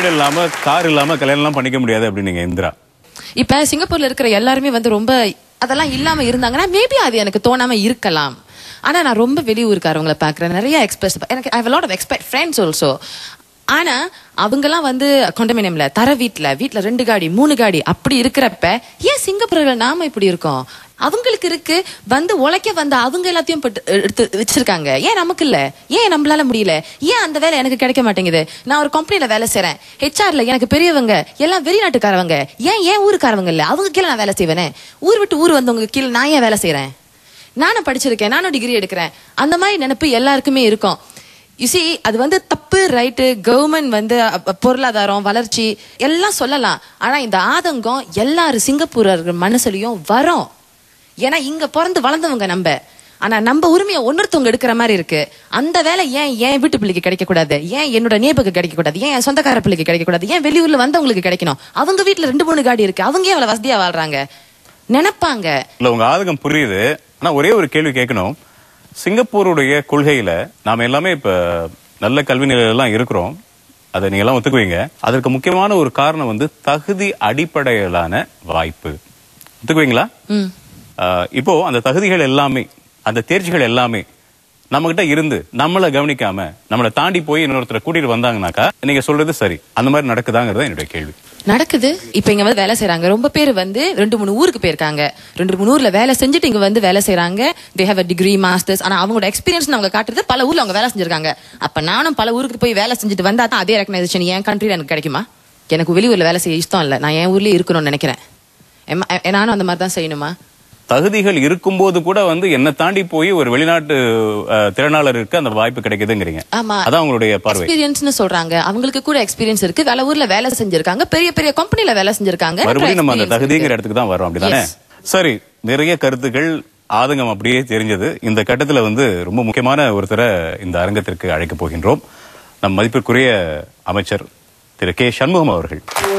வீடு இல்லாம கார் இல்லாம கல்யாணம் எல்லாம் பண்ணிக்க முடியாது அப்படின்னீங்க இந்திரா இப்ப சிங்கப்பூர்ல இருக்கிற எல்லாருமே வந்து ரொம்ப அதெல்லாம் இல்லாம இருந்தாங்கன்னா மேபி அது எனக்கு தோணாம இருக்கலாம் ஆனா நான் ரொம்ப வெளியூருக்காரவங்களை பாக்குறேன் நிறைய எக்ஸ்பிரஸ் எனக்கு I lot of expect friends also ஆனா அவங்கெல்லாம் வந்து கொண்டமினியம்ல தர வீட்ல வீட்ல ரெண்டு காடி மூணு காடி அப்படி இருக்கிறப்ப ஏன் சிங்கப்பூர்ல நாம இப்படி இருக்கோம் அவங்களுக்கு இருக்கு வந்து உழைக்க வந்த அவங்க எல்லாத்தையும் போட்டு எடுத்து வச்சிருக்காங்க ஏன் நமக்கு இல்ல ஏன் நம்மளால முடியல ஏன் அந்த வேலை எனக்கு கிடைக்க மாட்டேங்குது நான் ஒரு கம்பெனில வேலை செய்றேன் ஹெச்ஆர்ல எனக்கு பெரியவங்க எல்லாம் வெளிநாட்டுக்காரவங்க ஏன் ஏன் ஊருக்காரவங்க இல்ல அவங்க கீழே நான் வேலை செய்வேனே ஊர் விட்டு ஊர் வந்தவங்க கீழே நான் ஏன் வேலை செய்றேன் நானும் படிச்சிருக்கேன் நானும் டிகிரி எடுக்கிறேன் அந்த மாதிரி நினைப்பு எல்லாருக்குமே இருக்கும் யூசி அது வந்து தப்பு ரைட்டு கவர்மெண்ட் வந்து அ- அ- பொருளாதாரம் வளர்ச்சி எல்லாம் சொல்லலாம் ஆனா இந்த ஆதங்கம் எல்லாரும் சிங்கப்பூரர்கள் மனசுலயும் வரும் ஏன்னா இங்க பிறந்து வளர்ந்தவங்க நம்ம ஆனா நம்ம உரிமையை ஒன்னொருத்தவங்க எடுக்கிற மாதிரி இருக்கு அந்த வேலை ஏன் என் வீட்டு பிள்ளைக்கு கிடைக்க கூடாது ஏன் என்னோட நேபுக்கு கிடைக்க கூடாது ஏன் என் சொந்தக்கார பிள்ளைக்கு கிடைக்க கூடாது ஏன் வெளியூர்ல வந்தவங்களுக்கு கிடைக்கணும் அவங்க வீட்டுல ரெண்டு மூணு காடி இருக்கு அவங்க ஏன் அவ்வளவு வசதியா வாழ்றாங்க நினைப்பாங்க இல்ல உங்க ஆதங்கம் புரியுது ஆனா ஒரே ஒரு கேள்வி கேட்கணும் சிங்கப்பூருடைய கொள்கையில நாம எல்லாமே இப்ப நல்ல கல்வி நிலையில எல்லாம் இருக்கிறோம் அதை நீங்க எல்லாம் ஒத்துக்குவீங்க அதற்கு முக்கியமான ஒரு காரணம் வந்து தகுதி அடிப்படையிலான வாய்ப்பு ஒத்துக்குவீங்களா ம் ஆஹ் இப்போ அந்த தகுதிகள் எல்லாமே அந்த தேர்ச்சிகள் எல்லாமே நம்ம கிட்ட இருந்து நம்மள கவனிக்காம நம்மளை தாண்டி போய் இன்னொருத்தரை கூட்டிட்டு வந்தாங்கனாக்கா நீங்க சொல்றது சரி அந்த மாதிரி நடக்குதாங்கிறது என்னுடைய கேள்வி நடக்குது இப்ப இங்க வந்து வேலை செய்றாங்க ரொம்ப பேர் வந்து ரெண்டு மூணு ஊருக்கு போயிருக்காங்க ரெண்டு மூணு ஊர்ல வேலை செஞ்சுட்டு இங்க வந்து வேலை செய்றாங்க தே ஹேவ் டிகிரி மாஸ்டர்ஸ் ஆனா அவங்களோட எக்ஸ்பீரியன்ஸ் அவங்க காட்டுறது பல ஊர்ல அவங்க வேலை செஞ்சிருக்காங்க அப்ப நானும் பல ஊருக்கு போய் வேலை செஞ்சுட்டு வந்தா தான் அதே ரெக்கனைசேஷன் என் கண்ட்ரில எனக்கு கிடைக்குமா எனக்கு வெளியூர்ல வேலை செய்ய இஷ்டம் இல்ல நான் என் ஊர்லயே இருக்கணும்னு நினைக்கிறேன் எம்ம- எ- நானும் அந்த மாதிரி தான் செய்யணுமா தகுதிகள் இருக்கும்போது கூட வந்து என்ன தாண்டி போய் ஒரு வெளிநாட்டு ஆஹ், திறனாளருக்கு அந்த வாய்ப்பு கிடைக்குதுங்கிறீங்க ஆமா அதான் உங்களுடைய பார்வை எக்ஸ்பீரியன்ஸ்னு சொல்றாங்க அவங்களுக்கு கூட எக்ஸ்பீரியன்ஸ் இருக்கு வேலை ஊர்ல வேலை செஞ்சிருக்காங்க பெரிய பெரிய கம்பெனில வேலை செஞ்சிருக்காங்க மறுபடியும் நம்ம அந்த experience தகுதிங்கிற இருக்கு. இடத்துக்கு தான் வரோம் அப்படிதானே Yes. சரி நிறைய கருத்துக்கள் ஆதங்கம் அப்படியே தெரிஞ்சது இந்த கட்டத்துல வந்து ரொம்ப முக்கியமான ஒருத்தரை இந்த அரங்கத்திற்கு அழைக்க போகின்றோம் நம் மதிப்பிற்குரிய அமைச்சர் திரு கே சண்முகம் அவர்கள்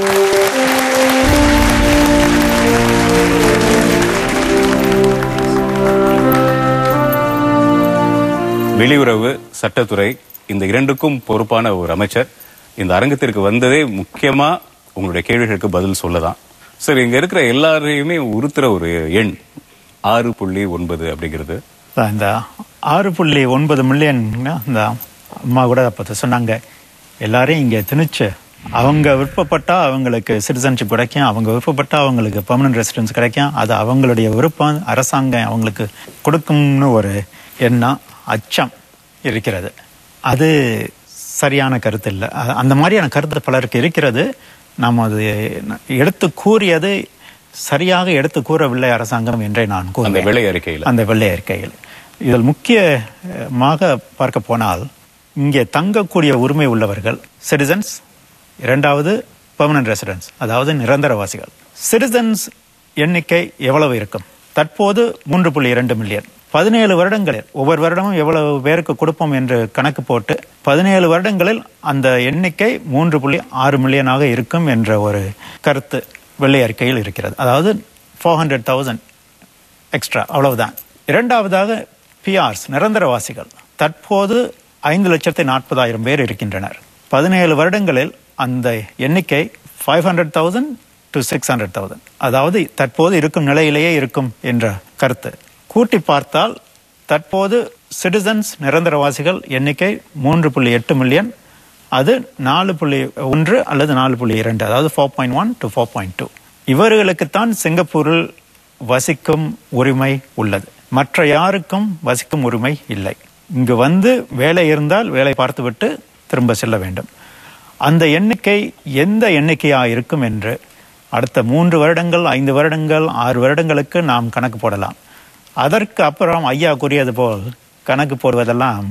வெளியுறவு சட்டத்துறை இந்த இரண்டுக்கும் பொறுப்பான ஒரு அமைச்சர் இந்த அரங்கத்திற்கு வந்ததே முக்கியமா உங்களுடைய கேள்விகளுக்கு பதில் சொல்லதான் சரி இங்க இருக்கிற எல்லாரையுமே உறுத்துற ஒரு எண் ஆறு புள்ளி ஒன்பது அப்படிங்கிறது அதான் இந்த ஆறு புள்ளி ஒன்பது மில்லியன் இந்த அம்மா கூட அப்போ சொன்னாங்க எல்லாரையும் இங்கே திணிச்சு அவங்க விருப்பப்பட்டா அவங்களுக்கு சிட்டிசன்ஷிப் கிடைக்கும் அவங்க விருப்பப்பட்டா அவங்களுக்கு பெர்மனன்ட் ரெசிடென்ஸ் கிடைக்கும் அது அவங்களுடைய விருப்பம் அரசாங்கம் அவங்களுக்கு கொடுக்கும்னு ஒரு எண்ணம் அச்சம் இருக்கிறது அது சரியான கருத்து இல்லை அ- அந்த மாதிரியான கருத்து பலருக்கு இருக்கிறது நாம் அது எடுத்து கூறியது சரியாக எடுத்து கூறவில்லை அரசாங்கம் என்றே நான் அந்த கூறுவேன் வெள்ளை அறிக்கையில் அந்த வெள்ளை அறிக்கையில் இதில் முக்கியமாக பார்க்க போனால் இங்கே தங்கக்கூடிய உரிமை உள்ளவர்கள் சிட்டிசன்ஸ் இரண்டாவது பெர்மனன்ட் ரெசிடென்ஸ் அதாவது நிரந்தரவாசிகள் சிட்டிசன்ஸ் எண்ணிக்கை எவ்வளவு இருக்கும் தற்போது மூன்று புள்ளி இரண்டு மில்லியன் பதினேழு வருடங்களில் ஒவ்வொரு வருடமும் எவ்வளவு பேருக்கு கொடுப்போம் என்று கணக்கு போட்டு பதினேழு வருடங்களில் அந்த எண்ணிக்கை மூன்று புள்ளி ஆறு மில்லியனாக இருக்கும் என்ற ஒரு கருத்து வெள்ளை அறிக்கையில் இருக்கிறது அதாவது ஃபோர் ஹண்ட்ரட் தௌசண்ட் எக்ஸ்ட்ரா அவ்வளவுதான் இரண்டாவதாக பிஆர்ஸ் நிரந்தரவாசிகள் தற்போது ஐந்து லட்சத்தி நாற்பதாயிரம் பேர் இருக்கின்றனர் பதினேழு வருடங்களில் அந்த எண்ணிக்கை five hundred thousand to six hundred thousand அதாவது தற்போது இருக்கும் நிலையிலேயே இருக்கும் என்ற கருத்து கூட்டி பார்த்தால் தற்போது சிட்டிசன்ஸ் நிரந்தரவாசிகள் எண்ணிக்கை மூன்று புள்ளி எட்டு மில்லியன் அது நாலு புள்ளி ஒன்று அல்லது நாலு புள்ளி இரண்டு அதாவது four point one to four point two இவர்களுக்குத்தான் சிங்கப்பூரில் வசிக்கும் உரிமை உள்ளது மற்ற யாருக்கும் வசிக்கும் உரிமை இல்லை இங்கு வந்து வேலை இருந்தால் வேலை பார்த்துவிட்டு திரும்ப செல்ல வேண்டும் அந்த எண்ணிக்கை எந்த எண்ணிக்கையாக இருக்கும் என்று அடுத்த மூன்று வருடங்கள் ஐந்து வருடங்கள் ஆறு வருடங்களுக்கு நாம் கணக்கு போடலாம் அதற்கு அப்புறம் ஐயா கூறியது போல் கணக்கு போடுவதெல்லாம்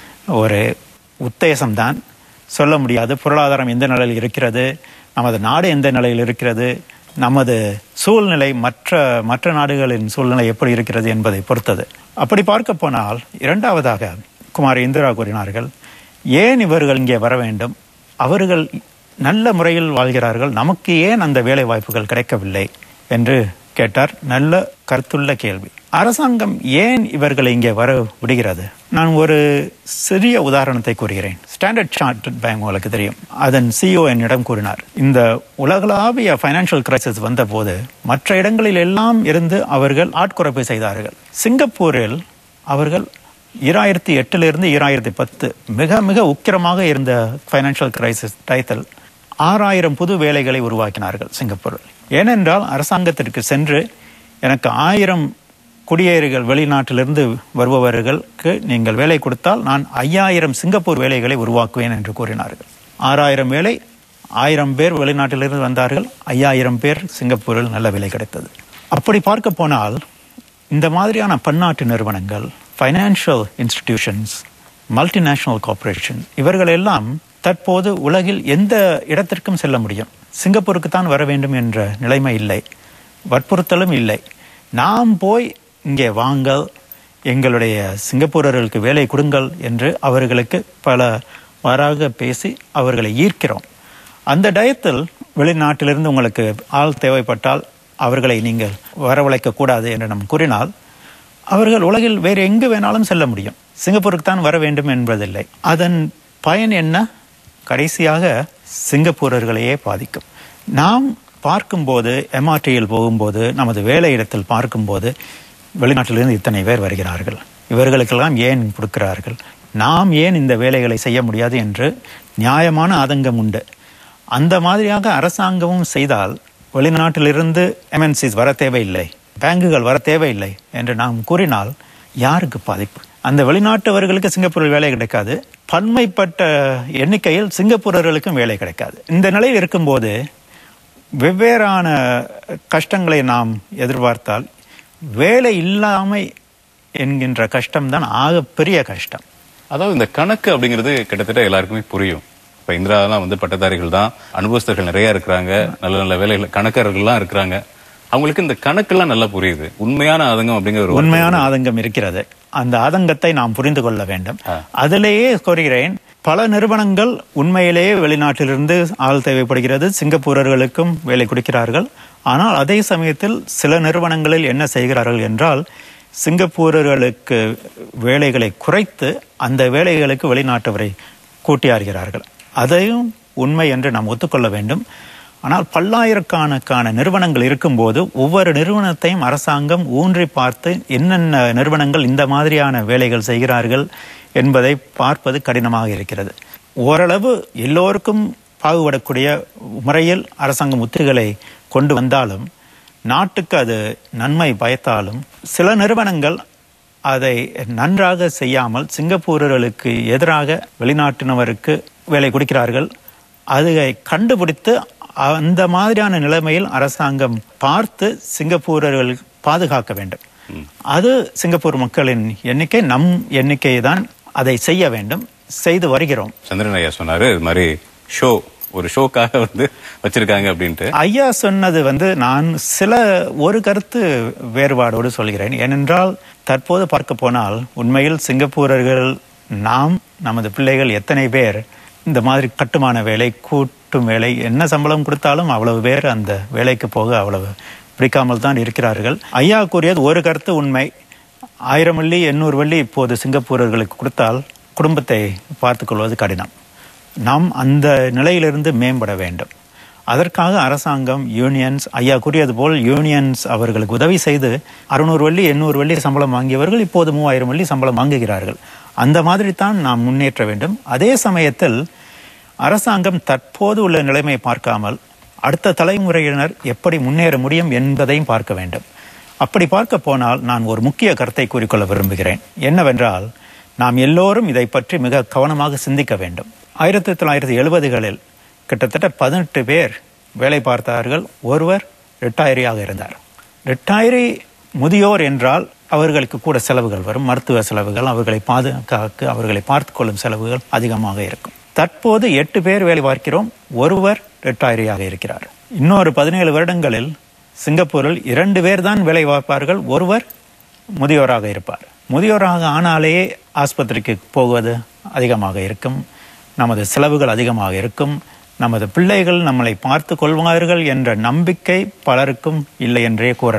ஒரு உத்தேசம்தான் சொல்ல முடியாது பொருளாதாரம் எந்த நிலையில் இருக்கிறது நமது நாடு எந்த நிலையில் இருக்கிறது நமது சூழ்நிலை மற்ற மற்ற நாடுகளின் சூழ்நிலை எப்படி இருக்கிறது என்பதை பொறுத்தது அப்படி பார்க்க போனால் இரண்டாவதாக குமார் இந்திரா கூறினார்கள் ஏன் இவர்கள் இங்கே வர வேண்டும் அவர்கள் நல்ல முறையில் வாழ்கிறார்கள் நமக்கு ஏன் அந்த வேலை வாய்ப்புகள் கிடைக்கவில்லை என்று கேட்டார் நல்ல கருத்துள்ள கேள்வி அரசாங்கம் ஏன் இவர்களை இங்கே வர விடுகிறது நான் ஒரு சிறிய உதாரணத்தை கூறுகிறேன் ஸ்டாண்டர்ட் சார்ட்டர்ட் பேங்க் உங்களுக்கு தெரியும் அதன் சிஓ என்னிடம் கூறினார் இந்த உலகளாவிய ஃபைனான்சியல் கிரைசிஸ் வந்தபோது மற்ற இடங்களில் எல்லாம் இருந்து அவர்கள் ஆட்குறைப்பு செய்தார்கள் சிங்கப்பூரில் அவர்கள் இராயிரத்தி எட்டிலிருந்து இராயிரத்தி பத்து மிக மிக உக்கிரமாக இருந்த ஃபைனான்சியல் கிரைசிஸ் டயத்தில் ஆறாயிரம் புது வேலைகளை உருவாக்கினார்கள் சிங்கப்பூரில் ஏனென்றால் அரசாங்கத்திற்கு சென்று எனக்கு ஆயிரம் குடியேறிகள் வெளிநாட்டிலிருந்து வருபவர்களுக்கு நீங்கள் வேலை கொடுத்தால் நான் ஐயாயிரம் சிங்கப்பூர் வேலைகளை உருவாக்குவேன் என்று கூறினார்கள் ஆறாயிரம் வேலை ஆயிரம் பேர் வெளிநாட்டிலிருந்து வந்தார்கள் ஐயாயிரம் பேர் சிங்கப்பூரில் நல்ல வேலை கிடைத்தது அப்படி பார்க்க போனால் இந்த மாதிரியான பன்னாட்டு நிறுவனங்கள் ஃபைனான்சியல் இன்ஸ்டிடியூஷன்ஸ் மல்டிநேஷனல் கார்ப்பரேஷன் இவர்கள் எல்லாம் தற்போது உலகில் எந்த இடத்திற்கும் செல்ல முடியும் சிங்கப்பூருக்கு தான் வர வேண்டும் என்ற நிலைமை இல்லை வற்புறுத்தலும் இல்லை நாம் போய் இங்கே வாங்கள் எங்களுடைய சிங்கப்பூரர்களுக்கு வேலை கொடுங்கள் என்று அவர்களுக்கு பல வாராக பேசி அவர்களை ஈர்க்கிறோம் அந்த டயத்தில் வெளிநாட்டிலிருந்து உங்களுக்கு ஆள் தேவைப்பட்டால் அவர்களை நீங்கள் வரவழைக்க கூடாது என்று நாம் கூறினால் அவர்கள் உலகில் வேறு எங்கு வேணாலும் செல்ல முடியும் சிங்கப்பூருக்கு தான் வர வேண்டும் என்பதில்லை அதன் பயன் என்ன கடைசியாக சிங்கப்பூரர்களையே பாதிக்கும் நாம் பார்க்கும்போது எம்ஆர்டியில் போகும்போது நமது வேலை இடத்தில் பார்க்கும்போது வெளிநாட்டிலிருந்து இத்தனை பேர் வருகிறார்கள் இவர்களுக்கெல்லாம் ஏன் கொடுக்கிறார்கள் நாம் ஏன் இந்த வேலைகளை செய்ய முடியாது என்று நியாயமான ஆதங்கம் உண்டு அந்த மாதிரியாக அரசாங்கமும் செய்தால் வெளிநாட்டிலிருந்து எம்என்சிஸ் வர தேவையில்லை பேங்குகள் வர தேவையில்லை என்று நாம் கூறினால் யாருக்கு பாதிப்பு அந்த வெளிநாட்டவர்களுக்கு சிங்கப்பூரில் வேலை கிடைக்காது பன்மைப்பட்ட எண்ணிக்கையில் சிங்கப்பூரர்களுக்கும் வேலை கிடைக்காது இந்த நிலையில் இருக்கும்போது வெவ்வேறான கஷ்டங்களை நாம் எதிர்பார்த்தால் வேலை இல்லாமை என்கின்ற கஷ்டம்தான் ஆகப்பெரிய கஷ்டம் அதாவது இந்த கணக்கு அப்படிங்கிறது கிட்டத்தட்ட எல்லாருக்குமே புரியும் இப்ப இந்திராலாம் வந்து பட்டதாரிகள் தான் அனுபவஸ்தர்கள் நிறைய இருக்கிறாங்க நல்ல நல்ல வேலைகள் கணக்கர்கள்லாம் இருக்கிறாங்க அவங்களுக்கு இந்த கணக்கெல்லாம் நல்லா புரியுது உண்மையான ஆதங்கம் அப்படிங்கிற ஒரு உண்மையான ஆதங்கம் இருக்கிறது அந்த ஆதங்கத்தை நாம் புரிந்து கொள்ள வேண்டும் அதிலேயே கூறுகிறேன் பல நிறுவனங்கள் உண்மையிலேயே வெளிநாட்டிலிருந்து ஆள் தேவைப்படுகிறது சிங்கப்பூரர்களுக்கும் வேலை கொடுக்கிறார்கள் ஆனால் அதே சமயத்தில் சில நிறுவனங்களில் என்ன செய்கிறார்கள் என்றால் சிங்கப்பூரர்களுக்கு வேலைகளை குறைத்து அந்த வேலைகளுக்கு வெளிநாட்டவரை கூட்டியார்கள் அதையும் உண்மை என்று நாம் ஒத்துக்கொள்ள வேண்டும் ஆனால் பல்லாயிரக்கணக்கான நிறுவனங்கள் இருக்கும்போது ஒவ்வொரு நிறுவனத்தையும் அரசாங்கம் ஊன்றி பார்த்து என்னென்ன நிறுவனங்கள் இந்த மாதிரியான வேலைகள் செய்கிறார்கள் என்பதை பார்ப்பது கடினமாக இருக்கிறது ஓரளவு எல்லோருக்கும் பாகுபடக்கூடிய முறையில் அரசாங்கம் உத்திகளை கொண்டு வந்தாலும் நாட்டுக்கு அது நன்மை பயத்தாலும் சில நிறுவனங்கள் அதை நன்றாக செய்யாமல் சிங்கப்பூரர்களுக்கு எதிராக வெளிநாட்டினவருக்கு வேலை கொடுக்கிறார்கள் அதை கண்டுபிடித்து அந்த மாதிரியான நிலைமையில் அரசாங்கம் பார்த்து சிங்கப்பூரர்கள் பாதுகாக்க வேண்டும் அது சிங்கப்பூர் மக்களின் எண்ணிக்கை நம் எண்ணிக்கை தான் அதை செய்ய வேண்டும் செய்து வருகிறோம் சந்திரன் ஐயா சொன்னாரு இது மாதிரி ஷோ ஒரு ஷோக்காக வந்து வச்சிருக்காங்க அப்படின்ட்டு ஐயா சொன்னது வந்து நான் சில ஒரு கருத்து வேறுபாடோடு சொல்கிறேன் ஏனென்றால் தற்போது பார்க்க போனால் உண்மையில் சிங்கப்பூரர்கள் நாம் நமது பிள்ளைகள் எத்தனை பேர் இந்த மாதிரி கட்டுமான வேலை கூட்டும் வேலை என்ன சம்பளம் கொடுத்தாலும் அவ்வளவு பேர் அந்த வேலைக்கு போக அவ்வளவு பிடிக்காமல் தான் இருக்கிறார்கள் ஐயா கூறியது ஒரு கருத்து உண்மை ஆயிரம் வள்ளி எண்ணூறு வள்ளி இப்போது சிங்கப்பூரர்களுக்கு கொடுத்தால் குடும்பத்தை பார்த்துக்கொள்வது கடினம் நாம் அந்த நிலையிலிருந்து மேம்பட வேண்டும் அதற்காக அரசாங்கம் யூனியன்ஸ் ஐயா கூறியது போல் யூனியன்ஸ் அவர்களுக்கு உதவி செய்து அறுநூறு வள்ளி எண்ணூறு வள்ளி சம்பளம் வாங்கியவர்கள் இப்போது மூவாயிரம் வள்ளி சம்பளம் வாங்குகிறார்கள் அந்த மாதிரி தான் நாம் முன்னேற்ற வேண்டும் அதே சமயத்தில் அரசாங்கம் தற்போது உள்ள நிலைமையை பார்க்காமல் அடுத்த தலைமுறையினர் எப்படி முன்னேற முடியும் என்பதையும் பார்க்க வேண்டும் அப்படி பார்க்க போனால் நான் ஒரு முக்கிய கருத்தை கூறிக்கொள்ள விரும்புகிறேன் என்னவென்றால் நாம் எல்லோரும் இதை பற்றி மிக கவனமாக சிந்திக்க வேண்டும் ஆயிரத்தி தொள்ளாயிரத்தி எழுபதுகளில் கிட்டத்தட்ட பதினெட்டு பேர் வேலை பார்த்தார்கள் ஒருவர் ரிட்டையரியாக இருந்தார் ரிட்டையரி முதியோர் என்றால் அவர்களுக்கு கூட செலவுகள் வரும் மருத்துவ செலவுகள் அவர்களை பாதுகாக்க அவர்களை பார்த்து கொள்ளும் செலவுகள் அதிகமாக இருக்கும் தற்போது எட்டு பேர் வேலை பார்க்கிறோம் ஒருவர் ரிட்டையரியாக இருக்கிறார் இன்னொரு பதினேழு வருடங்களில் சிங்கப்பூரில் இரண்டு பேர் தான் வேலை பார்ப்பார்கள் ஒருவர் முதியோராக இருப்பார் முதியோராக ஆனாலே ஆஸ்பத்திரிக்கு போவது அதிகமாக இருக்கும் நமது செலவுகள் அதிகமாக இருக்கும் நமது பிள்ளைகள் நம்மளை பார்த்து கொள்வார்கள் என்ற நம்பிக்கை பலருக்கும் இல்லை என்றே கூறலாம்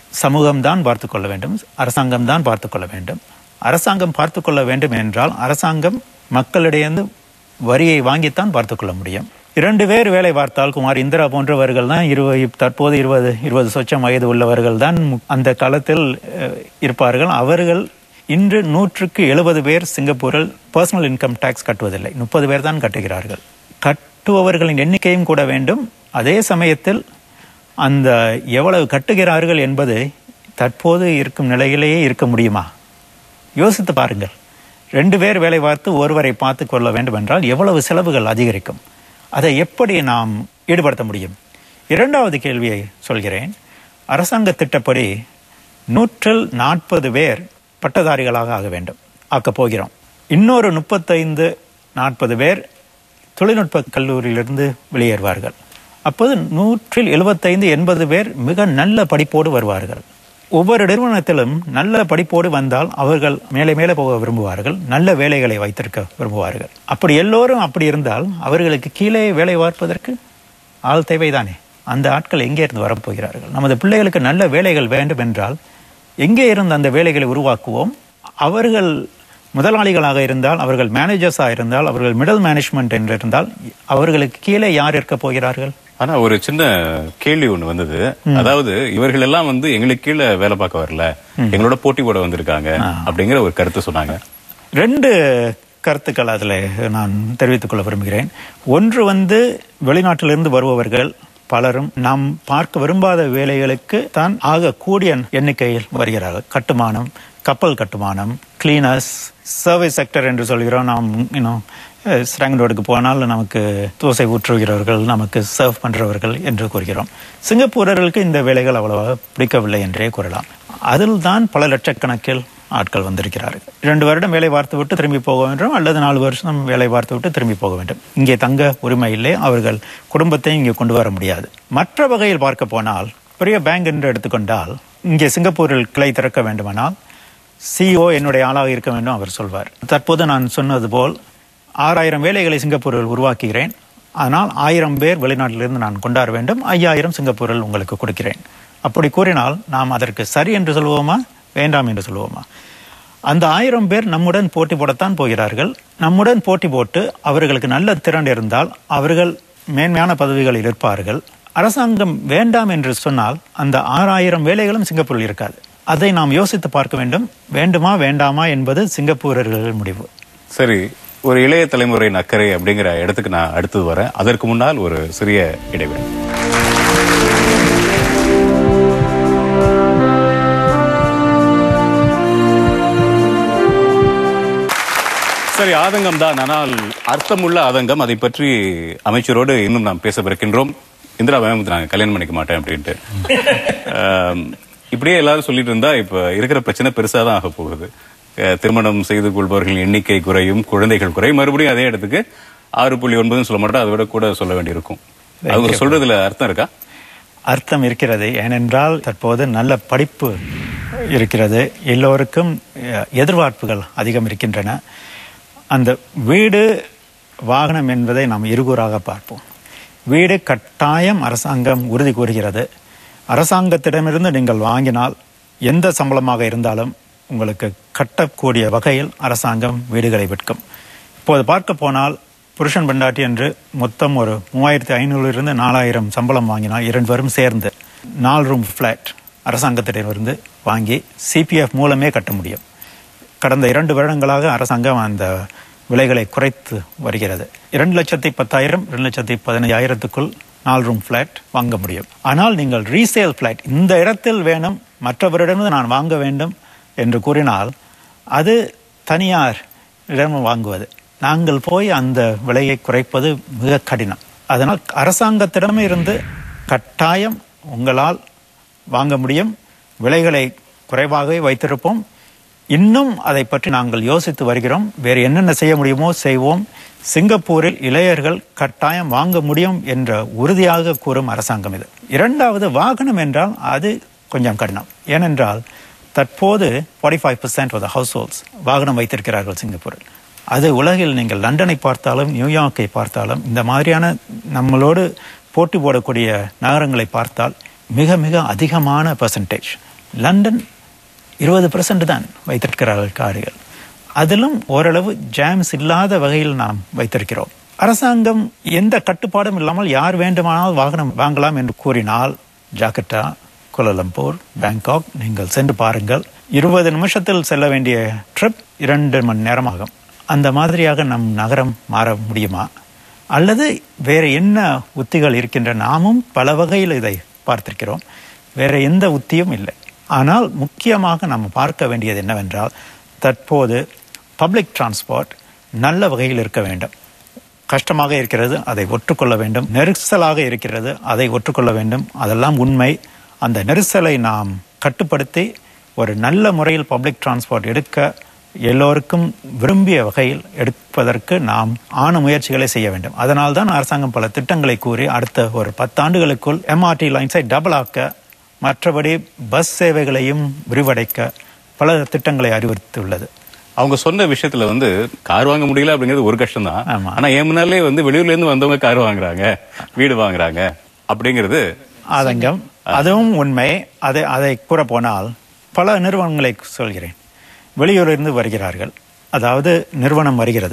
சமூகம்தான் பார்த்து கொள்ள வேண்டும் அரசாங்கம் தான் பார்த்து கொள்ள வேண்டும் அரசாங்கம் பார்த்து கொள்ள வேண்டும் என்றால் அரசாங்கம் மக்களிடையிருந்து வரியை வாங்கித்தான் பார்த்து கொள்ள முடியும் இரண்டு பேர் வேலை பார்த்தால் குமார் இந்திரா போன்றவர்கள் தான் இருபது தற்போது இருபது இருபது சொச்சம் வயது உள்ளவர்கள் தான் மு- அந்த காலத்தில் அஹ், இருப்பார்கள் அவர்கள் இன்று நூற்றுக்கு எழுபது பேர் சிங்கப்பூரில் பர்சனல் இன்கம் டேக்ஸ் கட்டுவதில்லை முப்பது பேர் தான் கட்டுகிறார்கள் கட்டுபவர்களின் எண்ணிக்கையும் கூட வேண்டும் அதே சமயத்தில் அந்த எவ்வளவு கட்டுகிறார்கள் என்பது தற்போது இருக்கும் நிலையிலேயே இருக்க முடியுமா யோசித்து பாருங்கள் ரெண்டு பேர் வேலை பார்த்து ஒருவரை பார்த்து கொள்ள வேண்டும் என்றால் எவ்வளவு செலவுகள் அதிகரிக்கும் அதை எப்படி நாம் ஈடுபடுத்த முடியும் இரண்டாவது கேள்வியை சொல்கிறேன் அரசாங்க திட்டப்படி நூற்றில் நாற்பது பேர் பட்டதாரிகளாக ஆக வேண்டும் ஆக்கப் போகிறோம் இன்னொரு முப்பத்தைந்து நாற்பது பேர் தொழில்நுட்ப கல்லூரியிலிருந்து வெளியேறுவார்கள் அப்போது நூற்றில் எழுபத்தைந்து எண்பது பேர் மிக நல்ல படிப்போடு வருவார்கள் ஒவ்வொரு நிறுவனத்திலும் நல்ல படிப்போடு வந்தால் அவர்கள் மேலே மேலே போக விரும்புவார்கள் நல்ல வேலைகளை வைத்திருக்க விரும்புவார்கள் அப்படி எல்லோரும் அப்படி இருந்தால் அவர்களுக்கு கீழே வேலை பார்ப்பதற்கு ஆள் தேவைதானே அந்த ஆட்கள் எங்கே இருந்து வரப்போகிறார்கள் நமது பிள்ளைகளுக்கு நல்ல வேலைகள் வேண்டும் என்றால் எங்கே இருந்து அந்த வேலைகளை உருவாக்குவோம் அவர்கள் முதலாளிகளாக இருந்தால் அவர்கள் மேனேஜர்ஸாக இருந்தால் அவர்கள் மிடில் மேனேஜ்மெண்ட் என்று இருந்தால் அவர்களுக்கு கீழே யார் இருக்க போகிறார்கள் ஆனா ஒரு சின்ன கேள்வி ஒண்ணு வந்தது அதாவது இவர்கள் எல்லாம் வந்து எங்களுக்கு கீழே வேலை பார்க்க வரல எங்களோட போட்டி போட வந்திருக்காங்க அப்படிங்கிற ஒரு கருத்து சொன்னாங்க ரெண்டு கருத்துக்கள் அதில் நான் தெரிவித்துக் கொள்ள விரும்புகிறேன் ஒன்று வந்து வெளிநாட்டிலிருந்து வருபவர்கள் பலரும் நாம் பார்க்க விரும்பாத வேலைகளுக்கு தான் ஆகக்கூடிய எண்ணிக்கையில் வருகிறார்கள் கட்டுமானம் கப்பல் கட்டுமானம் கிளீனர்ஸ் சர்வீஸ் செக்டர் என்று சொல்கிறோம் நாம் இன்னும் ஸ்ராங்கனோடுக்கு போனால் நமக்கு தோசை ஊற்றுகிறவர்கள் நமக்கு சர்வ் பண்றவர்கள் என்று கூறுகிறோம் சிங்கப்பூரர்களுக்கு இந்த வேலைகள் அவ்வளவா பிடிக்கவில்லை என்றே கூறலாம் அதில் தான் பல லட்சக்கணக்கில் ஆட்கள் வந்திருக்கிறார்கள் இரண்டு வருடம் வேலை பார்த்து விட்டு திரும்பி போக வேண்டும் அல்லது நாலு வருஷம் வேலை பார்த்து விட்டு திரும்பி போக வேண்டும் இங்கே தங்க உரிமை இல்லை அவர்கள் குடும்பத்தை இங்கே கொண்டு வர முடியாது மற்ற வகையில் பார்க்க போனால் பெரிய பேங்க் என்று எடுத்துக்கொண்டால் இங்கே சிங்கப்பூரில் கிளை திறக்க வேண்டுமானால் சிஓ என்னுடைய ஆளாக இருக்க வேண்டும் அவர் சொல்வார் தற்போது நான் சொன்னது போல் ஆறாயிரம் வேலைகளை சிங்கப்பூரில் உருவாக்குகிறேன் ஆனால் ஆயிரம் பேர் வெளிநாட்டிலிருந்து நான் கொண்டாட வேண்டும் ஐயாயிரம் சிங்கப்பூரில் உங்களுக்கு கொடுக்கிறேன் அப்படி கூறினால் நாம் அதற்கு சரி என்று சொல்லுவோமா வேண்டாம் என்று சொல்லுவோமா அந்த ஆயிரம் பேர் நம்முடன் போட்டி போடத்தான் போகிறார்கள் நம்முடன் போட்டி போட்டு அவர்களுக்கு நல்ல திறன் இருந்தால் அவர்கள் மேன்மையான பதவிகளில் இருப்பார்கள் அரசாங்கம் வேண்டாம் என்று சொன்னால் அந்த ஆறாயிரம் வேலைகளும் சிங்கப்பூரில் இருக்காது அதை நாம் யோசித்து பார்க்க வேண்டும் வேண்டுமா வேண்டாமா என்பது சிங்கப்பூரர்களின் முடிவு சரி ஒரு இளைய தலைமுறையின் அக்கறை அப்படிங்கிற இடத்துக்கு நான் அடுத்தது வரேன் அதற்கு முன்னால் ஒரு சிறிய இடைவெளி சரி ஆதங்கம் தான் ஆனால் அர்த்தமுள்ள ஆதங்கம் அதை பற்றி அமைச்சரோடு இன்னும் நாம் பேசவிருக்கின்றோம் இந்திரா பயமுத்து நாங்க கல்யாணம் பண்ணிக்க மாட்டேன் அப்படின்ட்டு ஆம், இப்படியே எல்லாரும் சொல்லிட்டு இருந்தா இப்ப இருக்கிற பிரச்சனை பெருசா தான் ஆக போகுது அஹ், திருமணம் செய்து கொள்பவர்களின் எண்ணிக்கை குறையும் குழந்தைகள் குறையும் மறுபடியும் அதே இடத்துக்கு ஆறு புள்ளி ஒன்பதுன்னு சொல்ல மாட்டோம் அதை விட கூட சொல்ல வேண்டியிருக்கும் அவங்க சொல்றதுல அர்த்தம் இருக்கா அர்த்தம் இருக்கிறது ஏனென்றால் தற்போது நல்ல படிப்பு இருக்கிறது எல்லோருக்கும் அஹ், எதிர்பார்ப்புகள் அதிகம் இருக்கின்றன அந்த வீடு வாகனம் என்பதை நாம் இருகூறாக பார்ப்போம் வீடு கட்டாயம் அரசாங்கம் உறுதி கூறுகிறது அரசாங்கத்திடமிருந்து நீங்கள் வாங்கினால் எந்த சம்பளமாக இருந்தாலும் உங்களுக்கு கட்டக்கூடிய வகையில் அரசாங்கம் வீடுகளை விற்கும் இப்போது பார்க்க போனால் புருஷன் பெண்டாட்டி என்று மொத்தம் ஒரு மூவாயிரத்தி ஐநூறுலேருந்து நாலாயிரம் சம்பளம் வாங்கினால் இரண்டு பேரும் சேர்ந்து நாலு ரூம் ஃப்ளாட் அரசாங்கத்திடமிருந்து வாங்கி சிபிஎஃப் மூலமே கட்ட முடியும் கடந்த இரண்டு வருடங்களாக அரசாங்கம் அந்த விலைகளை குறைத்து வருகிறது இரண்டு லட்சத்தி பத்தாயிரம் இரண்டு லட்சத்தி பதினையாயிரத்துக்குள் நாலு ரூம் ஃபிளாட் வாங்க முடியும் ஆனால் நீங்கள் ரீசேல் ஃபிளாட் இந்த இடத்தில் வேணும் மற்றவரிடமிருந்து நான் வாங்க வேண்டும் என்று கூறினால் அது தனியார் இடம் வாங்குவது நாங்கள் போய் அந்த விலையை குறைப்பது மிக கடினம் அதனால் அரசாங்கத்திடமே இருந்து கட்டாயம் உங்களால் வாங்க முடியும் விலைகளை குறைவாகவே வைத்திருப்போம் இன்னும் அதை பற்றி நாங்கள் யோசித்து வருகிறோம் வேறு என்னென்ன செய்ய முடியுமோ செய்வோம் சிங்கப்பூரில் இளையர்கள் கட்டாயம் வாங்க முடியும் என்ற உறுதியாக கூறும் அரசாங்கம் இது இரண்டாவது வாகனம் என்றால் அது கொஞ்சம் கடினம் ஏனென்றால் தற்போது forty five percent of households வாகனம் வைத்திருக்கிறார்கள் சிங்கப்பூரில் அது உலகில் நீங்கள் லண்டனை பார்த்தாலும் நியூயார்க்கை பார்த்தாலும் இந்த மாதிரியான நம்மளோடு போட்டி போடக்கூடிய நகரங்களை பார்த்தால் மிக மிக அதிகமான பெர்சன்டேஜ் லண்டன் இருபது பெர்சன்ட் தான் வைத்திருக்கிறார்கள் காடுகள் அதிலும் ஓரளவு ஜாம்ஸ் இல்லாத வகையில் நாம் வைத்திருக்கிறோம் அரசாங்கம் எந்த கட்டுப்பாடும் இல்லாமல் யார் வேண்டுமானால் வாகனம் வாங்கலாம் என்று கூறினால் ஜாக்கர்டா கோலலம்பூர் பேங்காக் நீங்கள் சென்று பாருங்கள் இருபது நிமிஷத்தில் செல்ல வேண்டிய ட்ரிப் இரண்டு மணி நேரம் ஆகும் அந்த மாதிரியாக நம் நகரம் மாற முடியுமா அல்லது வேற என்ன உத்திகள் இருக்கின்ற நாமும் பல வகையில் இதை பார்த்திருக்கிறோம் வேற எந்த உத்தியும் இல்லை ஆனால் முக்கியமாக நாம் பார்க்க வேண்டியது என்னவென்றால் தற்போது பப்ளிக் டிரான்ஸ்போர்ட் நல்ல வகையில் இருக்க வேண்டும் கஷ்டமாக இருக்கிறது அதை ஒற்றுக்கொள்ள வேண்டும் நெரிசலாக இருக்கிறது அதை ஒற்றுக்கொள்ள வேண்டும் அதெல்லாம் உண்மை அந்த நெரிசலை நாம் கட்டுப்படுத்தி ஒரு நல்ல முறையில் பப்ளிக் டிரான்ஸ்போர்ட் எடுக்க எல்லோருக்கும் விரும்பிய வகையில் எடுப்பதற்கு நாம் ஆன முயற்சிகளை செய்ய வேண்டும் அதனால் தான் அரசாங்கம் பல திட்டங்களை கூறி அடுத்த ஒரு பத்தாண்டுகளுக்குள் எம்ஆர்டி லைன்ஸை டபுள் ஆக்க மற்றபடி பஸ் சேவைகளையும் விரிவடைக்க பல திட்டங்களை அறிவுறுத்தியுள்ளது அவங்க சொன்ன விஷயத்துல வந்து கார் வாங்க முடியல அப்படிங்கிறது ஒரு கஷ்டம் தான் ஆமா. ஆனா என் முன்னாலே வந்து வெளியூர்ல இருந்து வந்தவங்க கார் வாங்குறாங்க வீடு வாங்குறாங்க அப்படிங்கிறது ஆதங்கம் அதுவும் உண்மை அதை அதை கூற போனால் பல நிறுவனங்களை சொல்கிறேன் வெளியூரிலிருந்து வருகிறார்கள் அதாவது நிறுவனம் வருகிறது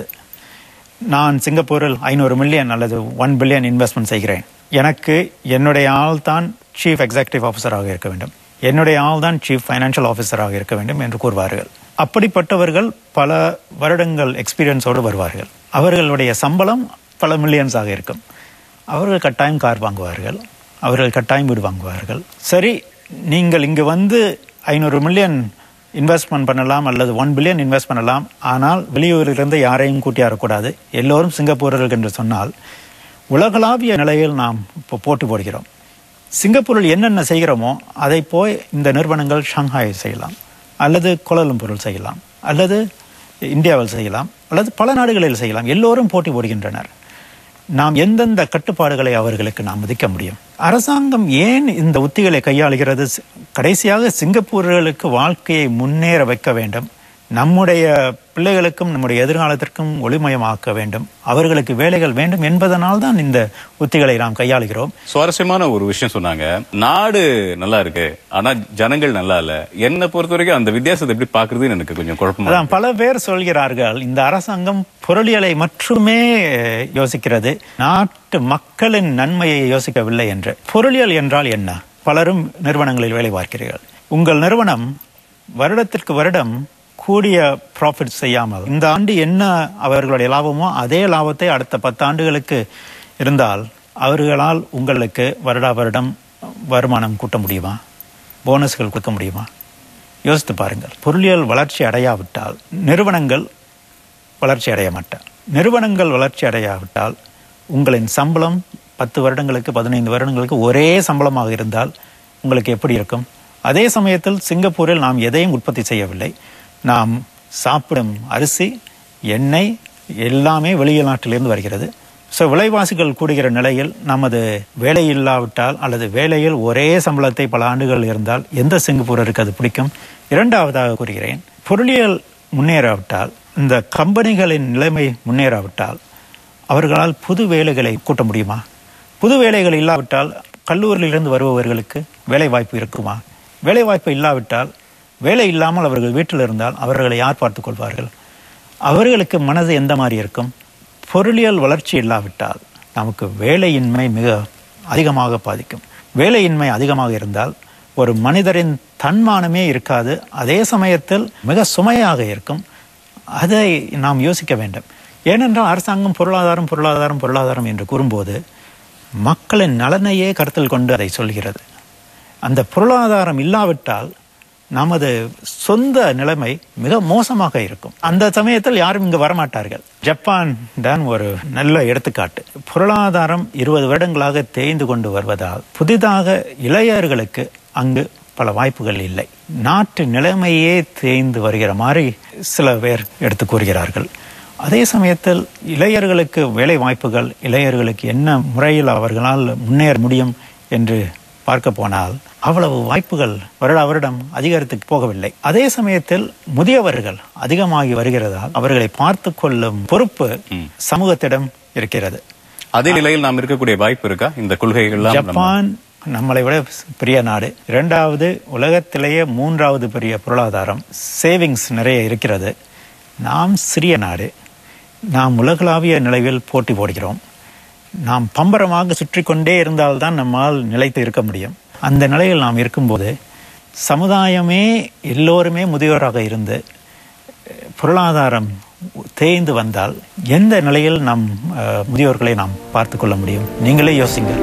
நான் சிங்கப்பூரில் ஐநூறு மில்லியன் அல்லது ஒன் பில்லியன் இன்வெஸ்ட்மெண்ட் செய்கிறேன் எனக்கு என்னுடைய ஆள் தான் சீஃப் எக்ஸிகூட்டிவ் ஆஃபீஸராக இருக்க வேண்டும் என்னுடைய ஆள் தான் சீஃப் ஃபைனான்சியல் ஆஃபீஸராக இருக்க வேண்டும் என்று கூறுவார்கள் அப்படிப்பட்டவர்கள் பல வருடங்கள் எக்ஸ்பீரியன்ஸோடு வருவார்கள் அவர்களுடைய சம்பளம் பல மில்லியன்ஸாக இருக்கும் அவர்கள் கட்டாயம் கார் வாங்குவார்கள் அவர்கள் கட்டாயம் வீடு வாங்குவார்கள் சரி நீங்கள் இங்கு வந்து ஐநூறு மில்லியன் இன்வெஸ்ட்மெண்ட் பண்ணலாம் அல்லது ஒன் பில்லியன் இன்வெஸ்ட் பண்ணலாம் ஆனால் வெளியூரிலிருந்து யாரையும் கூட்டி வரக்கூடாது எல்லோரும் சிங்கப்பூரர்கள் என்று சொன்னால் உலகளாவிய நிலையில் நாம் இப்போ போட்டி போடுகிறோம் சிங்கப்பூரில் என்னென்ன செய்கிறோமோ அதை போய் இந்த நிறுவனங்கள் ஷாங்காய் செய்யலாம் அல்லது கோலாலம்பூரில் செய்யலாம் அல்லது இந்தியாவில் செய்யலாம் அல்லது பல நாடுகளில் செய்யலாம் எல்லோரும் போட்டி போடுகின்றனர் நாம் எந்தெந்த கட்டுப்பாடுகளை அவர்களுக்கு நாம் விதிக்க முடியும் அரசாங்கம் ஏன் இந்த உத்திகளை கையாளுகிறது சி- கடைசியாக சிங்கப்பூர்களுக்கு வாழ்க்கையை முன்னேற வைக்க வேண்டும் நம்முடைய பிள்ளைகளுக்கும் நம்முடைய எதிர்காலத்திற்கும் ஒளிமயமாக்க வேண்டும் அவர்களுக்கு வேலைகள் வேண்டும் என்பதனால் தான் இந்த உத்திகளை நாம் கையாளுகிறோம் சுவாரஸ்யமான ஒரு விஷயம் சொன்னாங்க நாடு நல்லா இருக்கு ஆனா ஜனங்கள் நல்லா இல்ல என்னை பொறுத்த வரைக்கும் அந்த வித்தியாசத்தை எப்படி பாக்குறதுன்னு எனக்கு கொஞ்சம் குழப்பமா அதான் பல பேர் சொல்கிறார்கள் இந்த அரசாங்கம் பொருளியலை மட்டுமே யோசிக்கிறது நாட்டு மக்களின் நன்மையை யோசிக்கவில்லை என்று பொருளியல் என்றால் என்ன பலரும் நிறுவனங்களில் வேலை பார்க்கிறீர்கள் உங்கள் நிறுவனம் வருடத்திற்கு வருடம் கூடிய ப்ராஃபிட் செய்யாமல் இந்த ஆண்டு என்ன அவர்களுடைய லாபமோ அதே லாபத்தை அடுத்த பத்தாண்டுகளுக்கு இருந்தால் அவர்களால் உங்களுக்கு வருடா வருடம் வருமானம் கூட்ட முடியுமா போனஸ்கள் கொடுக்க முடியுமா யோசித்து பாருங்கள் பொருளியல் வளர்ச்சி அடையாவிட்டால் நிறுவனங்கள் வளர்ச்சி அடைய மாட்டார் நிறுவனங்கள் வளர்ச்சி அடையாவிட்டால் உங்களின் சம்பளம் பத்து வருடங்களுக்கு பதினைந்து வருடங்களுக்கு ஒரே சம்பளமாக இருந்தால் உங்களுக்கு எப்படி இருக்கும் அதே சமயத்தில் சிங்கப்பூரில் நாம் எதையும் உற்பத்தி செய்யவில்லை நாம் சாப்பிடும் அரிசி எண்ணெய் எல்லாமே வெளிநாட்டிலிருந்து வருகிறது ஸோ விலைவாசிகள் கூடுகிற நிலையில் நமது வேலை இல்லாவிட்டால் அல்லது வேலையில் ஒரே சம்பளத்தை பல ஆண்டுகள் இருந்தால் எந்த சிங்கப்பூரருக்கு அது பிடிக்கும் இரண்டாவதாக கூறுகிறேன் பொருளியல் முன்னேறாவிட்டால் இந்த கம்பெனிகளின் நிலைமை முன்னேறாவிட்டால் அவர்களால் புது வேலைகளை கூட்ட முடியுமா புது வேலைகள் இல்லாவிட்டால் கல்லூரியிலிருந்து வருபவர்களுக்கு வேலை வாய்ப்பு இருக்குமா வேலை வாய்ப்பு இல்லாவிட்டால் வேலை இல்லாமல் அவர்கள் வீட்டில் இருந்தால் அவர்களை யார் பார்த்துக் கொள்வார்கள் அவர்களுக்கு மனது எந்த மாதிரி இருக்கும் பொருளியல் வளர்ச்சி இல்லாவிட்டால் நமக்கு வேலையின்மை மிக அதிகமாக பாதிக்கும் வேலையின்மை அதிகமாக இருந்தால் ஒரு மனிதரின் தன்மானமே இருக்காது அதே சமயத்தில் மிக சுமையாக இருக்கும் அதை நாம் யோசிக்க வேண்டும் ஏனென்றால் அரசாங்கம் பொருளாதாரம் பொருளாதாரம் பொருளாதாரம் என்று கூறும்போது மக்களின் நலனையே கருத்தில் கொண்டு அதை சொல்கிறது அந்த பொருளாதாரம் இல்லாவிட்டால் நமது சொந்த நிலைமை மிக மோசமாக இருக்கும் அந்த சமயத்தில் யாரும் இங்கு வரமாட்டார்கள் ஜப்பான் தான் ஒரு நல்ல எடுத்துக்காட்டு பொருளாதாரம் இருபது வருடங்களாக தேய்ந்து கொண்டு வருவதால் புதிதாக இளையர்களுக்கு அங்கு பல வாய்ப்புகள் இல்லை நாட்டு நிலைமையே தேய்ந்து வருகிற மாதிரி சில பேர் எடுத்து கூறுகிறார்கள் அதே சமயத்தில் இளையர்களுக்கு வேலை வாய்ப்புகள் இளையர்களுக்கு என்ன முறையில் அவர்களால் முன்னேற முடியும் என்று பார்க்க போனால் அவ்வளவு வாய்ப்புகள் வருட வருடம் அதிகரித்து போகவில்லை அதே சமயத்தில் முதியவர்கள் அதிகமாகி வருகிறதால் அவர்களை பார்த்து கொள்ளும் பொறுப்பு சமூகத்திடம் இருக்கிறது அதே நிலையில் நாம் இருக்கக்கூடிய வாய்ப்பு இருக்கா இந்த கொள்கைகள்லாம் நம்ம- ஜப்பான் நம்மளை விட பெரிய நாடு இரண்டாவது உலகத்திலேயே மூன்றாவது பெரிய பொருளாதாரம் சேவிங்ஸ் நிறைய இருக்கிறது நாம் சிறிய நாடு நாம் உலகளாவிய நிலையில் போட்டி போடுகிறோம் நாம் பம்பரமாக சுற்றி கொண்டே இருந்தால்தான் நம்மால் நிலைத்து இருக்க முடியும் அந்த நிலையில் நாம் இருக்கும்போது சமுதாயமே எல்லோருமே முதியோராக இருந்து பொருளாதாரம் தேய்ந்து வந்தால் எந்த நிலையில் நம் அஹ், முதியோர்களை நாம் பார்த்து கொள்ள முடியும் நீங்களே யோசிங்கள்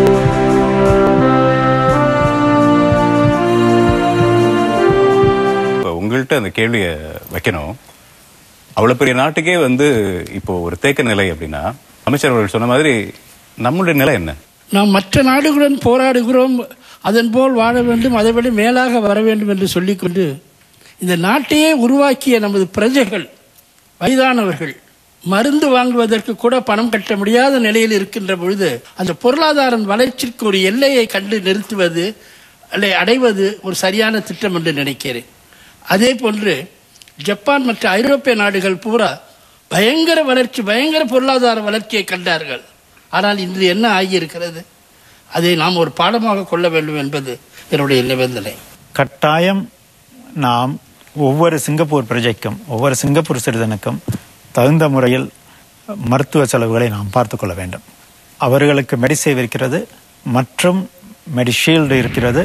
இப்போ உங்கள்கிட்ட அந்த கேள்வியை வைக்கணும் அவ்வளவு பெரிய நாட்டுக்கே வந்து இப்போ ஒரு தேக்க நிலை அப்படின்னா அமைச்சர் அவர்கள் சொன்ன மாதிரி நம்மளுடைய நிலை என்ன நாம் மற்ற நாடுகளுடன் போராடுகிறோம் அதன் போல் வாழ வேண்டும் அதைவிட மேலாக வர வேண்டும் என்று சொல்லிக்கொண்டு இந்த நாட்டையே உருவாக்கிய நமது பிரஜைகள் வயதானவர்கள் மருந்து வாங்குவதற்கு கூட பணம் கட்ட முடியாத நிலையில் இருக்கின்ற பொழுது அந்த பொருளாதாரம் வளர்ச்சிக்கு ஒரு எல்லையை கண்டு நிறுத்துவது அல்லது அடைவது ஒரு சரியான திட்டம் என்று நினைக்கிறேன் அதே போன்று ஜப்பான் மற்ற ஐரோப்பிய நாடுகள் பூரா பயங்கர வளர்ச்சி பயங்கர பொருளாதார வளர்ச்சியை கண்டார்கள் ஆனால் இன்று என்ன ஆகியிருக்கிறது அதை நாம் ஒரு பாடமாக கொள்ள வேண்டும் என்பது என்னுடைய நிபந்தனை கட்டாயம் நாம் ஒவ்வொரு சிங்கப்பூர் பிரஜைக்கும் ஒவ்வொரு சிங்கப்பூர் சிறுவனுக்கும் தகுந்த முறையில் மருத்துவ செலவுகளை நாம் பார்த்து கொள்ள வேண்டும் அவர்களுக்கு மெடிசேவ் இருக்கிறது மற்றும் மெடிஷீல்டு இருக்கிறது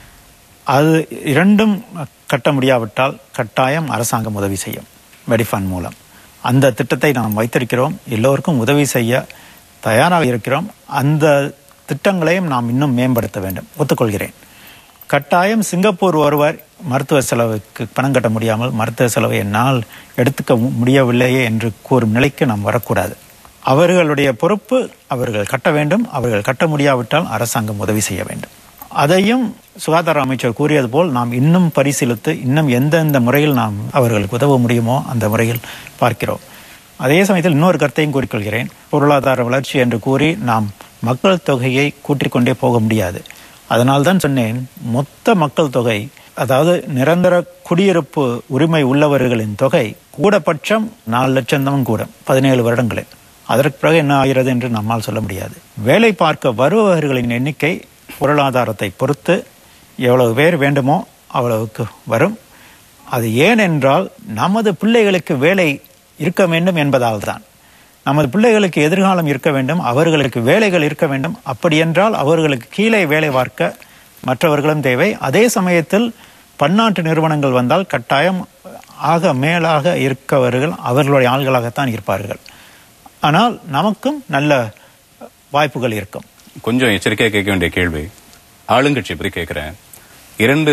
அது இரண்டும் கட்ட முடியாவிட்டால் கட்டாயம் அரசாங்கம் உதவி செய்யும் மெடிஃபண்ட் மூலம் அந்த திட்டத்தை நாம் வைத்திருக்கிறோம் எல்லோருக்கும் உதவி செய்ய தயாராக இருக்கிறோம் அந்த திட்டங்களையும் நாம் இன்னும் மேம்படுத்த வேண்டும் ஒத்துக்கொள்கிறேன் கட்டாயம் சிங்கப்பூர் ஒருவர் மருத்துவ செலவுக்கு பணம் கட்ட முடியாமல் மருத்துவ செலவை என்னால் எடுத்துக்க மு- முடியவில்லையே என்று கூறும் நிலைக்கு நாம் வரக்கூடாது அவர்களுடைய பொறுப்பு அவர்கள் கட்ட வேண்டும் அவர்கள் கட்ட முடியாவிட்டால் அரசாங்கம் உதவி செய்ய வேண்டும் அதையும் சுகாதார அமைச்சர் கூறியது போல் நாம் இன்னும் பரிசீலித்து இன்னும் எந்தெந்த முறையில் நாம் அவர்களுக்கு உதவ முடியுமோ அந்த முறையில் பார்க்கிறோம் அதே சமயத்தில் இன்னொரு கருத்தையும் கூறிக்கொள்கிறேன் பொருளாதார வளர்ச்சி என்று கூறி நாம் மக்கள் தொகையை கூட்டிக் கொண்டே போக முடியாது அதனால்தான் சொன்னேன் மொத்த மக்கள் தொகை அதாவது நிரந்தர குடியிருப்பு உரிமை உள்ளவர்களின் தொகை கூடபட்சம் நாலு லட்சம் தான் கூடும் பதினேழு வருடங்களில் அதற்கு பிறகு என்ன ஆகிறது என்று நம்மால் சொல்ல முடியாது வேலை பார்க்க வருபவர்களின் எண்ணிக்கை பொருளாதாரத்தை பொறுத்து எவ்வளவு பேர் வேண்டுமோ அவ்வளவுக்கு வரும் அது ஏனென்றால் நமது பிள்ளைகளுக்கு வேலை இருக்க வேண்டும் என்பதால் தான் நமது பிள்ளைகளுக்கு எதிர்காலம் இருக்க வேண்டும் அவர்களுக்கு வேலைகள் இருக்க வேண்டும் அப்படி என்றால் அவர்களுக்கு கீழே வேலை பார்க்க மற்றவர்களும் தேவை அதே சமயத்தில் பன்னாட்டு நிறுவனங்கள் வந்தால் கட்டாயம் ஆக மேலாக இருக்கவர்கள் அவர்களுடைய ஆள்களாகத்தான் இருப்பார்கள் ஆனால் நமக்கும் நல்ல வாய்ப்புகள் இருக்கும் கொஞ்சம் எச்சரிக்கையா கேட்க வேண்டிய கேள்வி ஆளுங்கட்சியை பத்தி கேட்கிறேன் இரண்டு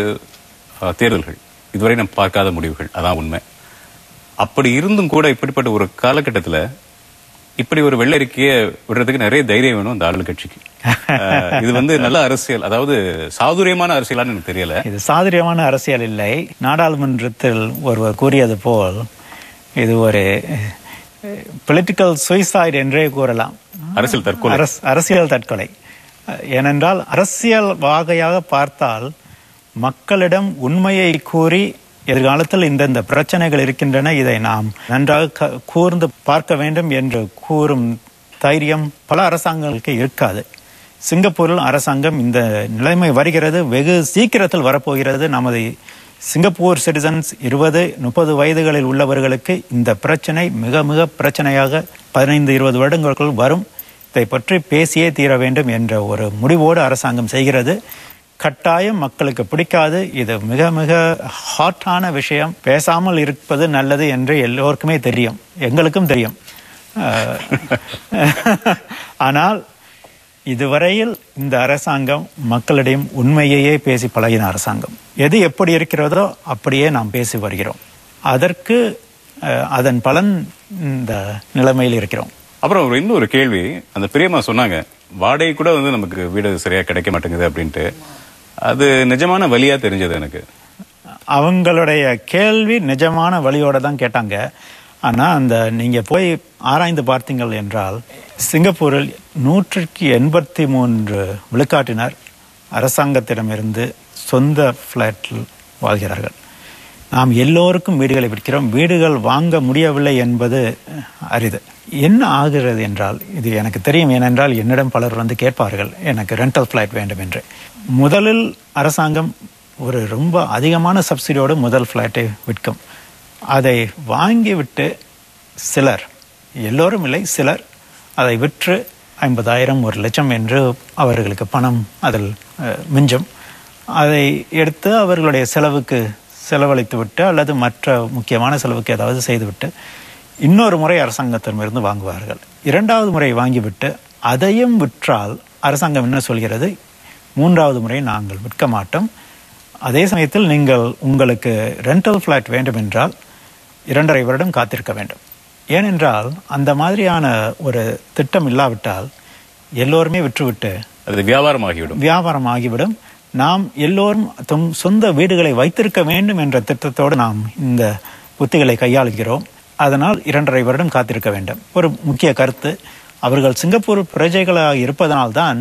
அஹ், தேர்தல்கள் இதுவரை நம்ம பார்க்காத முடிவுகள் அதான் உண்மை அப்படி இருந்தும் கூட இப்படிப்பட்ட ஒரு காலகட்டத்துல இப்படி ஒரு வெள்ளை அறிக்கையை விடுறதுக்கு நிறைய தைரியம் வேணும் அந்த ஆளுங்கட்சிக்கு அஹ், இது வந்து நல்ல அரசியல் அதாவது சாதுரியமான அரசியலான்னு எனக்கு தெரியல இது சாதுரியமான அரசியல் இல்லை நாடாளுமன்றத்தில் ஒருவர் கூறியது போல் இது ஒரு பொலிட்டிக்கல் சுயசைடு என்றே கூறலாம் அரசியல் தற்கொலை அரஸ்- அரசியல் தற்கொலை ஏனென்றால் அரசியல் வாகையாக பார்த்தால் மக்களிடம் உண்மையை கூறி எதிர்காலத்தில் இந்தந்த பிரச்சனைகள் இருக்கின்றன இதை நாம் நன்றாக க- கூர்ந்து பார்க்க வேண்டும் என்று கூறும் தைரியம் பல அரசாங்கங்களுக்கு இருக்காது சிங்கப்பூரில் அரசாங்கம் இந்த நிலைமை வருகிறது வெகு சீக்கிரத்தில் வரப்போகிறது நமது சிங்கப்பூர் சிட்டிசன்ஸ் இருபது முப்பது வயதுகளில் உள்ளவர்களுக்கு இந்த பிரச்சனை மிக மிக பிரச்சனையாக பதினைந்து இருபது வருடங்களுக்குள் வரும் இதை பற்றி பேசியே தீர வேண்டும் என்ற ஒரு முடிவோடு அரசாங்கம் செய்கிறது கட்டாயம் மக்களுக்கு பிடிக்காது இது மிக மிக ஹாட்டான விஷயம் பேசாமல் இருப்பது நல்லது என்று எல்லோருக்குமே தெரியும் எங்களுக்கும் தெரியும் அஹ், ஆனால் இதுவரையில் இந்த அரசாங்கம் மக்களிடம் உண்மையையே பேசி பழகின அரசாங்கம் எது எப்படி இருக்கிறதோ அப்படியே நாம் பேசி வருகிறோம் அதற்கு அஹ், அதன் பலன் இந்த நிலைமையில் இருக்கிறோம் அப்புறம் ஒரு இன்னொரு கேள்வி அந்த பெரியம்மா சொன்னாங்க வாடகை கூட வந்து நமக்கு வீடு சரியா கிடைக்க மாட்டேங்குது அப்படின்ட்டு அது நிஜமான வழியா தெரிஞ்சது எனக்கு அவங்களுடைய கேள்வி நிஜமான வழியோட தான் கேட்டாங்க ஆனா அந்த நீங்க போய் ஆராய்ந்து பார்த்தீங்கள் என்றால் சிங்கப்பூரில் நூற்றுக்கு எண்பத்தி மூன்று விழுக்காட்டினர் அரசாங்கத்திடமிருந்து சொந்த ஃப்ளாட்டில் வாழ்கிறார்கள் நாம் எல்லோருக்கும் வீடுகளை விற்கிறோம் வீடுகள் வாங்க முடியவில்லை என்பது அரிது என்ன ஆகிறது என்றால் இது எனக்கு தெரியும் ஏனென்றால் என்னிடம் பலர் வந்து கேட்பார்கள் எனக்கு ரெண்டல் ஃப்ளைட் வேண்டும் என்று முதலில் அரசாங்கம் ஒரு ரொம்ப அதிகமான சப்சிடியோடு முதல் ஃப்ளைட்டை விற்கும் அதை வாங்கிவிட்டு சிலர் எல்லோரும் இல்லை சிலர் அதை விற்று ஐம்பதாயிரம் ஒரு லட்சம் என்று அவர்களுக்கு பணம் அதில் அஹ், மிஞ்சும் அதை எடுத்து அவர்களுடைய செலவுக்கு செலவழித்து விட்டு அல்லது மற்ற முக்கியமான செலவுக்கு ஏதாவது செய்துவிட்டு இன்னொரு முறை அரசாங்கத்திடமிருந்து வாங்குவார்கள் இரண்டாவது முறை வாங்கிவிட்டு அதையும் விற்றால் அரசாங்கம் என்ன சொல்கிறது மூன்றாவது முறை நாங்கள் விற்க மாட்டோம் அதே சமயத்தில் நீங்கள் உங்களுக்கு ரெண்டல் ஃப்ளாட் வேண்டும் என்றால் இரண்டரை வருடம் காத்திருக்க வேண்டும் ஏனென்றால் அந்த மாதிரியான ஒரு திட்டம் இல்லாவிட்டால் எல்லோருமே விற்றுவிட்டு அது வியாபாரமாகிவிடும் வியாபாரம் ஆகிவிடும் நாம் எல்லோரும் தம் சொந்த வீடுகளை வைத்திருக்க வேண்டும் என்ற திட்டத்தோடு நாம் இந்த உத்திகளை கையாளுகிறோம் அதனால் இரண்டரை வருடம் காத்திருக்க வேண்டும் ஒரு முக்கிய கருத்து அவர்கள் சிங்கப்பூர் பிரஜைகளாக இருப்பதனால்தான்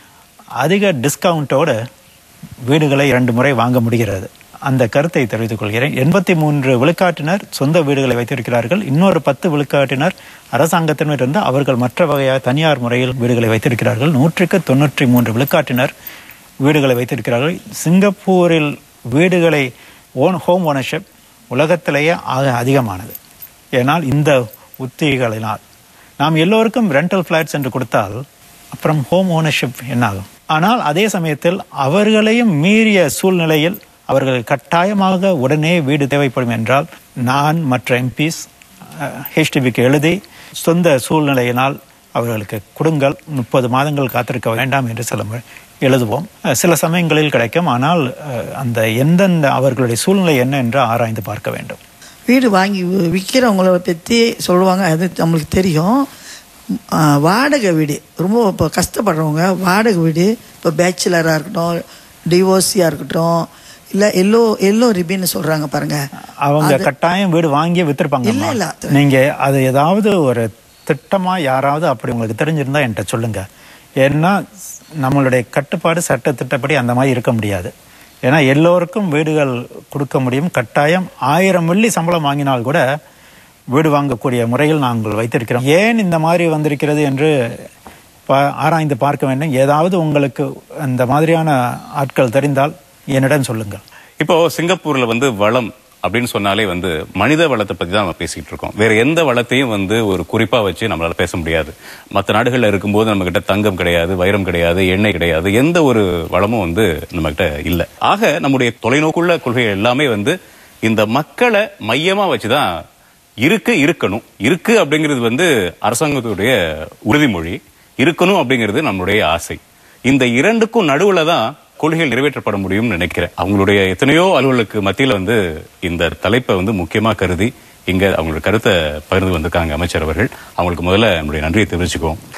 அதிக டிஸ்கவுண்டோடு வீடுகளை இரண்டு முறை வாங்க முடிகிறது அந்த கருத்தை தெரிவித்துக் கொள்கிறேன் எண்பத்தி மூன்று விழுக்காட்டினர் சொந்த வீடுகளை வைத்திருக்கிறார்கள் இன்னொரு பத்து விழுக்காட்டினர் அரசாங்கத்தினரிருந்து அவர்கள் மற்ற வகையாக தனியார் முறையில் வீடுகளை வைத்திருக்கிறார்கள் நூற்றுக்கு தொண்ணூற்றி மூன்று விழுக்காட்டினர் வீடுகளை வைத்திருக்கிறார்கள் சிங்கப்பூரில் வீடுகளை ஓன் ஹோம் ஓனர்ஷிப் உலகத்திலேயே ஆக அதிகமானது ஏனால் இந்த உத்திகளினால் நாம் எல்லோருக்கும் ரெண்டல் ஃபிளாட்ஸ் என்று கொடுத்தால் அப்புறம் ஹோம் ஓனர்ஷிப் என்னாகும் ஆனால் அதே சமயத்தில் அவர்களையும் மீறிய சூழ்நிலையில் அவர்கள் கட்டாயமாக உடனே வீடு தேவைப்படும் என்றால் நான் மற்ற எம்பிஸ் ஹெச்டிபிக்கு எழுதி சொந்த சூழ்நிலையினால் அவர்களுக்கு கொடுங்கள் முப்பது மாதங்கள் காத்திருக்க வேண்டாம் என்று சில முறை எழுதுவோம் அஹ், சில சமயங்களில் கிடைக்கும் ஆனால் அஹ், அந்த எந்தெந்த அவர்களுடைய சூழ்நிலை என்ன என்று ஆராய்ந்து பார்க்க வேண்டும் வீடு வாங்கி வி- விற்கிறவங்கள பற்றி சொல்லுவாங்க அது நம்மளுக்கு தெரியும் ஆ, வாடகை வீடு ரொம்ப இப்போ கஷ்டப்படுறவங்க வாடகை வீடு இப்போ பேச்சுலராக இருக்கட்டும் டிவோர்ஸியாக இருக்கட்டும் இல்லை எல்லோ எல்லோ ரிபின்னு சொல்கிறாங்க பாருங்க அவங்க கட்டாயம் வீடு வாங்கி வித்திருப்பாங்க இல்ல, இல்ல. நீங்க அது ஏதாவது ஒரு திட்டமா யாராவது அப்படி உங்களுக்கு தெரிஞ்சிருந்தா என்கிட்ட சொல்லுங்க ஏன்னா நம்மளுடைய கட்டுப்பாடு சட்ட திட்டப்படி அந்த மாதிரி இருக்க முடியாது ஏன்னா எல்லோருக்கும் வீடுகள் கொடுக்க முடியும் கட்டாயம் ஆயிரம் வெள்ளி சம்பளம் வாங்கினால் கூட வீடு வாங்கக்கூடிய முறையில் நாங்கள் வைத்திருக்கிறோம் ஏன் இந்த மாதிரி வந்திருக்கிறது என்று பா- ஆராய்ந்து பார்க்க வேண்டும் ஏதாவது உங்களுக்கு அந்த மாதிரியான ஆட்கள் தெரிந்தால் என்னிடம் சொல்லுங்கள் இப்போ சிங்கப்பூர்ல வந்து வளம் அப்படின்னு சொன்னாலே வந்து மனித வளத்தை பத்தி தான் நம்ம பேசிக்கிட்டு இருக்கோம் வேற எந்த வளத்தையும் வந்து ஒரு குறிப்பா வச்சு நம்மளால பேச முடியாது மற்ற நாடுகள்ல இருக்கும்போது நம்ம கிட்ட தங்கம் கிடையாது வைரம் கிடையாது எண்ணெய் கிடையாது எந்த ஒரு வளமும் வந்து நம்ம கிட்ட இல்ல ஆக நம்முடைய தொலைநோக்குள்ள கொள்கைகள் எல்லாமே வந்து இந்த மக்களை மையமா வச்சுதான் இருக்கு இருக்கணும் இருக்கு அப்படிங்கிறது வந்து அரசாங்கத்துடைய உறுதிமொழி இருக்கணும் அப்படிங்கிறது நம்மளுடைய ஆசை இந்த இரண்டுக்கும் நடுவுல தான் கொள்கைகள் நிறைவேற்றப்பட முடியும்னு நினைக்கிறேன் அவங்களுடைய எத்தனையோ அலுவலுக்கு மத்தியில வந்து இந்த தலைப்பை வந்து முக்கியமா கருதி இங்க அவங்களோட கருத்தை பகிர்ந்து வந்திருக்காங்க அமைச்சர் அவர்கள் அவங்களுக்கு முதல்ல நம்முடைய நன்றியை தெரிவிச்சுக்குவோம்